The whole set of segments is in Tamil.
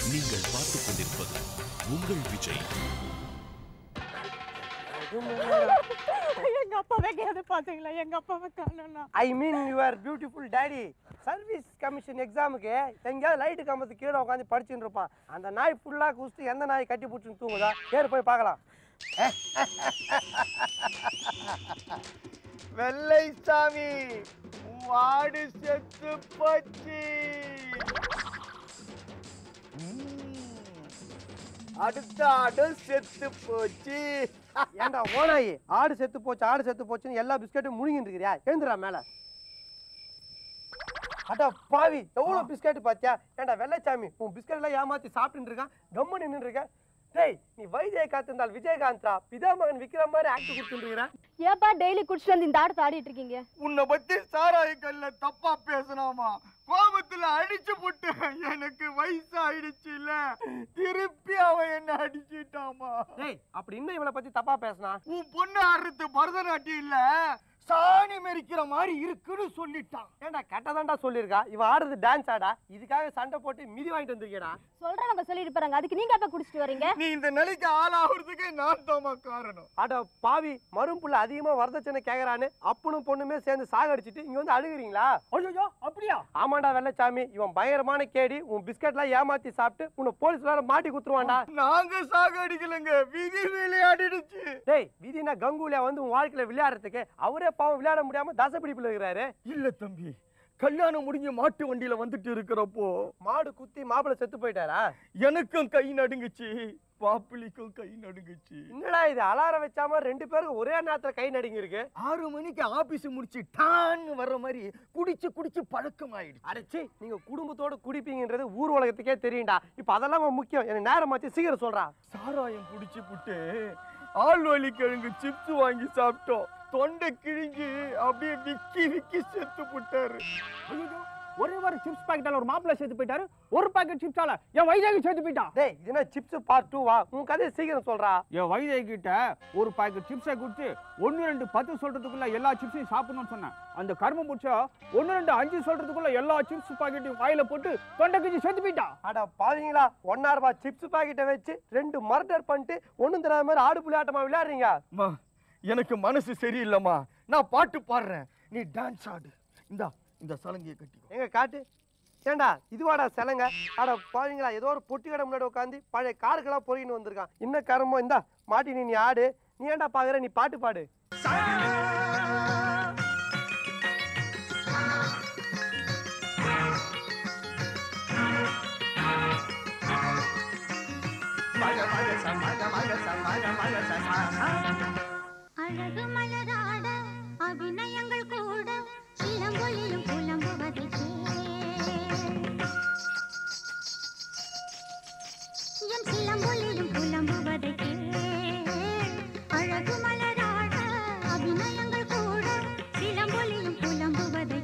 நீங்கள் பார்த்துக் கொண்டிருப்பது உங்கள் விஜய் எங்க அப்பாவே எங்கேயாவது பாத்தீங்களா எங்க அப்பாவை காணோம்னா I mean your beautiful daddy service commission எக்ஸாமுக்கு எங்கேயாவது லைட்டு கம்பத்து கீழே உட்காந்து படிச்சுட்டு இருப்பான் அந்த நாய் ஃபுல்லாக குடிச்சிட்டு எந்த நாய் கட்டி பிடிச்சின்னு தூங்குதா ஏறு போய் பார்க்கலாம் வெள்ளை சாமி வாடு செத்து போச்சு ம். அடுத்த ஆடு செத்து போச்சு ஏன்டா ஓனாயி ஆடு செத்து போச்சு ஆடு செத்து போச்சுன்னு எல்லா பிஸ்கட்டும் முழுங்கிட்டு இருக்கிறியா எழுந்துடா மேலே அடா பாவி எவ்வளோ பிஸ்கட் பாத்தியா ஏன்டா வெள்ளைச்சாமி உன் பிஸ்கட்லாம் ஏமாத்தி சாப்பிட்டுட்டு இருக்கான் கம்மு நின்றுட்டு இருக்க டேய் நீ வைத்திய காத்திருந்தால் விஜயகாந்தா பிதாமகன் விக்ரம் மாதிரி ஆக்ட் கொடுத்துட்டு இருக்கிறேன் ஏப்பா டெய்லி குடிச்சிட்டு வந்து இந்த ஆடத்தை ஆடிட்டு இருக்கீங்க உன்னை பத்தி சாராய கல்ல தப்பா பேசினாமா கோபத்துல அடிச்சு போட்டு எனக்கு வயசாயிடுச்சு இல்ல திருப்பி அவன் என்ன அடிச்சிட்டாமா டேய் அப்படி இன்னும் இவளை பத்தி தப்பா பேசினா உன் பொண்ணு ஆடுறது பரதநாட்டியம் இல்ல சாணி மெரிக்கிற மாதிரி இருக்குன்னு சொல்லிட்டான் ஏன்டா கெட்டதாண்டா சொல்லியிருக்கா இவ ஆடுறது டான்ஸ் ஆடா இதுக்காக சண்டை போட்டு மிதி வாங்கிட்டு வந்திருக்கேடா சொல்றவங்க சொல்லிட்டு போறாங்க அதுக்கு நீங்க அப்ப குடிச்சிட்டு வரீங்க நீ இந்த நிலைக்கு ஆளாகிறதுக்கு நான் தாமா காரணம் அட பாவி மரும்புள்ள அதிகமா வரதட்சணை கேக்குறான்னு அப்பனும் பொண்ணுமே சேர்ந்து சாகடிச்சிட்டு இங்க வந்து அழுகுறீங்களா ஐயோ அப்படியா ஆமாண்டா வெள்ளச்சாமி இவன் பயங்கரமான கேடி உன் பிஸ்கட்லாம் ஏமாத்தி சாப்பிட்டு உன்னை போலீஸ் வேற மாட்டி குத்துருவான்டா நாங்க சாகடிக்கலங்க விதி விளையாடிடுச்சு டேய் விதினா கங்குலியா வந்து உன் வாழ்க்கையில விளையாடுறதுக்கு அவரே பாவம் விளையாட முடியாம தசப்பிடிப்புல இருக்கிறாரு இல்ல தம்பி கல்யாணம் முடிஞ்சு மாட்டு வண்டியில வந்துட்டு இருக்கிறப்போ மாடு குத்தி மாப்பிள்ளை செத்து போயிட்டாரா எனக்கும் கை நடுங்குச்சு பாப்பிளிக்கும் கை நடுங்குச்சு என்னடா இது அலாரம் வச்சாம ரெண்டு பேருக்கு ஒரே நேரத்துல கை நடுங்கி இருக்கு ஆறு மணிக்கு ஆபீஸ் முடிச்சு டான்னு வர்ற மாதிரி குடிச்சு குடிச்சு பழக்கம் ஆயிடுச்சு அடைச்சி நீங்க குடும்பத்தோட குடிப்பீங்கன்றது ஊர் உலகத்துக்கே தெரியும்டா இப்ப அதெல்லாம் முக்கியம் எனக்கு நேரமாச்சு சீக்கிரம் சொல்றா சாராயம் குடிச்சு புட்டு ஆழ்வழி கிழங்கு சிப்ஸ் வாங்கி சாப்பிட்டோம் தொண்டை கிழிஞ்சு அப்படியே விக்கி விக்கி செத்து புட்டாரு ஒரே ஒரு சிப்ஸ் பாக்கெட்டால ஒரு மாப்பிள்ளை சேர்த்து போயிட்டாரு ஒரு பாக்கெட் சிப்ஸால என் வைஜாகி சேர்த்து போயிட்டான் டேய் இது என்ன சிப்ஸ் பார்ட் டூ வா உன் கதையை சீக்கிரம் சொல்றா என் வைஜாகி கிட்ட ஒரு பாக்கெட் சிப்ஸை கொடுத்து ஒன்னு ரெண்டு பத்து சொல்றதுக்குள்ள எல்லா சிப்ஸையும் சாப்பிடணும்னு சொன்னேன் அந்த கர்மம் முடிச்சா ஒன்னு ரெண்டு அஞ்சு சொல்றதுக்குள்ள எல்லா சிப்ஸ் பாக்கெட்டையும் வாயில போட்டு தொண்டை கிஞ்சி சேர்த்து போயிட்டான் அட பாவீங்களா ஒன்னா ரூபாய் சிப்ஸ் பாக்கெட்டை வச்சு ரெண்டு மர்டர் பண்ணிட்டு ஒண்ணும் தெரியாத மாதிரி ஆடு புலி ஆட்டமா விளையாடுறீங்க அம்மா எனக்கு மனசு சரியில்லைம்மா நான் பாட்டு பாடுறேன் நீ டான்ஸ் ஆடு இந்தா இந்த சலங்கையை கட்டிக்கோ எங்க காட்டு ஏண்டா இதுவாடா சிலங்க அட பாவீங்களா ஏதோ ஒரு பொட்டி கடை முன்னாடி உட்காந்து பழைய காருக்கெல்லாம் பொறின்னு வந்திருக்கான் இன்னும் கரமோ இந்தா மாட்டி நீ நீ ஆடு நீ ஏன்டா பாக்குற நீ பாட்டு பாடு அழகு மலராட அபிநயங்கள் கூட இளங்கொழியும் புலம்புவது என் சிலம்பொழியும் புலம்புவது அழகு மலராட அபிநயங்கள் கூட சிலம்பொழியும் புலம்புவது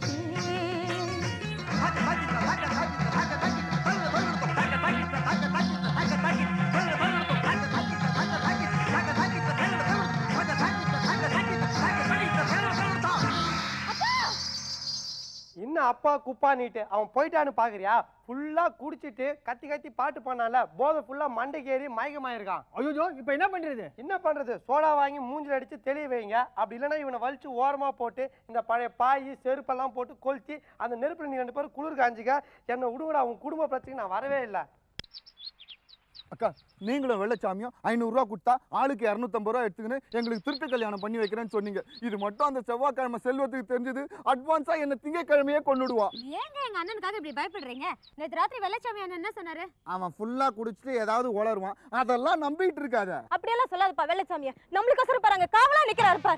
இன்னும் அப்பா குப்பா நீட்டு அவன் போயிட்டான்னு பாக்குறியா ஃபுல்லா குடிச்சிட்டு கத்தி கத்தி பாட்டு பண்ணால போதை ஃபுல்லா மண்டைக்கு ஏறி மயக்கமாயிருக்கான் ஐயோ இப்போ என்ன பண்றது என்ன பண்றது சோடா வாங்கி மூஞ்சில அடிச்சு தெளிய வைங்க அப்படி இல்லைன்னா இவனை வலிச்சு ஓரமா போட்டு இந்த பழைய பாய் செருப்பெல்லாம் போட்டு கொளுத்தி அந்த நெருப்புல நீ ரெண்டு பேரும் குளிர் காஞ்சிக்க என்னை விடுங்கடா உன் குடும்ப பிரச்சனைக்கு நான் வரவே இல்லை அக்கா நீங்களும் வெள்ளச்சாமியும் ஐநூறுரூவா கொடுத்தா ஆளுக்கு இரநூத்தம்பது ரூபா எடுத்துக்கின்னு எங்களுக்கு திருட்டு கல்யாணம் பண்ணி வைக்கிறேன்னு சொன்னீங்க இது மட்டும் அந்த செவ்வாய்க்கிழமை செல்வத்துக்கு தெரிஞ்சது அட்வான்ஸா என்ன திங்கக்கிழமையே கொண்டுடுவான் ஏங்க எங்க அண்ணனுக்காக இப்படி பயப்படுறீங்க நேத்து ராத்திரி வெள்ளச்சாமி அண்ணன் என்ன சொன்னாரு அவன் ஃபுல்லா குடிச்சிட்டு ஏதாவது உளருவான் அதெல்லாம் நம்பிட்டு இருக்காத அப்படியெல்லாம் சொல்லாதப்பா வெள்ளச்சாமிய நம்மளுக்கு ஒசரம் பாருங்க காவலா நிக்கிறாரு பாரு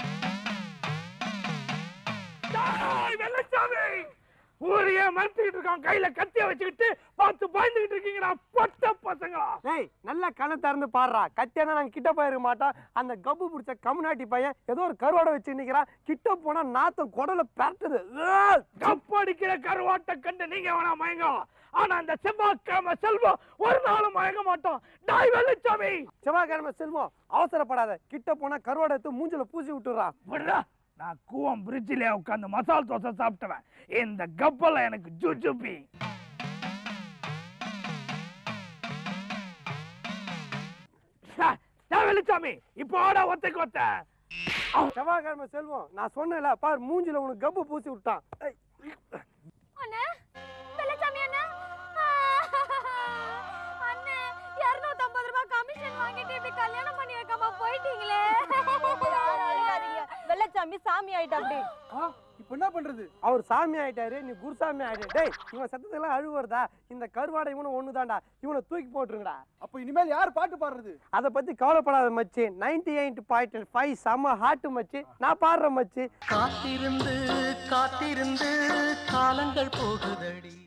வெள்ளச்சாமி ஊரையே மறுத்துக்கிட்டு இருக்கான் கையில கத்திய வச்சுக்கிட்டு பார்த்து பயந்துகிட்டு இருக்கீங்கடா பட்ட பசங்களா ஏய் நல்ல கண்ணை திறந்து பாடுறா கத்தியானா நாங்க கிட்ட போயிருக்க மாட்டோம் அந்த கப்பு பிடிச்ச கம்நாட்டி பையன் ஏதோ ஒரு கருவாடை வச்சு நிக்கிறான் கிட்ட போனா நாத்தம் குடல பரட்டுது கப்படிக்கிற கருவாட்டை கண்டு நீங்க வேணா மயங்க ஆனா அந்த செவ்வாய்க்கிழமை செல்வம் ஒரு நாளும் மயங்க மாட்டோம் டாய் வெள்ளச்சாமி செவ்வாய்க்கிழமை செல்வம் அவசரப்படாத கிட்ட போனா கருவாடை எடுத்து மூஞ்சில பூசி விட்டுறான் விடுறா நான் கூவம் பிரிட்ஜில் உட்காந்து மசால் தோசை சாப்பிட்டவன் இந்த கப்பல எனக்கு ஜுஜுபி வெள்ளச்சாமி இப்போ ஆடா ஒத்தைக்கு ஒத்த செவ்வாய்க்கிழமை செல்வம் நான் சொன்னேன்ல பார் மூஞ்சில உனக்கு கப்பு பூசி விட்டான் ஏய், அண்ணே வெள்ளச்சாமி அண்ணா அண்ணே இருநூத்தம்பது ரூபாய் கமிஷன் வாங்கிட்டு இப்படி கல்யாணம் பண்ணி வைக்காம போயிட்டீங்களே வெள்ளச்சாமி சாமி ஆயிட்டா அப்படி ஆ, இப்ப என்ன பண்றது அவர் சாமி ஆயிட்டாரு நீ குருசாமி ஆயிட்டு டேய் இவன் சத்தத்தெல்லாம் அழுவுறதா இந்த கருவாடை இவனும் ஒண்ணுதான்டா இவனை தூக்கி போட்டுருங்கடா அப்ப இனிமேல் யார் பாட்டு பாடுறது அதை பத்தி கவலைப்படாத மச்சி நைன்டி எயிட் பாயிண்ட் ஃபைவ் செம்ம ஹாட்டு மச்சி நான் பாடுறேன் மச்சி காத்திருந்து காத்திருந்து காலங்கள் போகுதடி